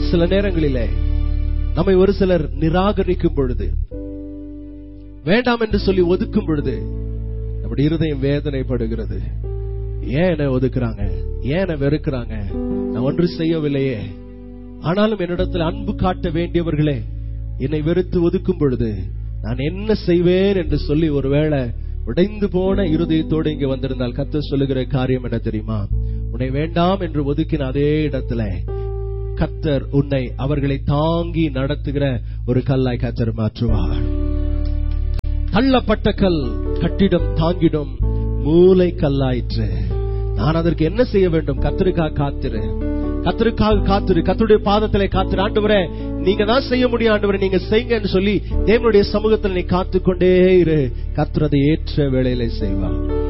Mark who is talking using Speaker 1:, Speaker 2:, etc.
Speaker 1: சில நேரங்களிலே நம்மை ஒரு சிலர் நிராகரிக்கும் பொழுது வேண்டாம் என்று சொல்லி ஒதுக்கும் பொழுது நம்முடைய இருதயம் வேதனைப்படுகிறது ஏன் என்னை ஒதுக்குறாங்க ஏன் என்னை வெறுக்கிறாங்க நான் ஒன்று செய்யவில்லையே ஆனாலும் என்னிடத்தில் அன்பு காட்ட வேண்டியவர்களே என்னை வெறுத்து ஒதுக்கும் பொழுது நான் என்ன செய்வேன் என்று சொல்லி ஒருவேளை உடைந்து போன இருதயத்தோடு இங்க வந்திருந்தால் கத்த சொல்லுகிற காரியம் என்ன தெரியுமா உன்னை வேண்டாம் என்று ஒதுக்கின அதே இடத்துல கத்தர் உன்னை அவர்களை தாங்கி நடத்துகிற ஒரு கல்லாய் கத்தர் மாற்றுவார் தள்ளப்பட்ட கல் கட்டிடம் தாங்கிடும் மூளை கல்லாயிற்று நான் அதற்கு என்ன செய்ய வேண்டும் கத்தருக்காக காத்திரு கத்தருக்காக காத்திரு கத்தருடைய பாதத்திலே காத்திரு ஆண்டவரே நீங்க தான் செய்ய முடியும் ஆண்டவரே நீங்க செய்யுங்கன்னு சொல்லி தேவனுடைய சமூகத்தில் நீ காத்துக்கொண்டே இரு கத்தர் அதை ஏற்ற வேளையிலே செய்வார்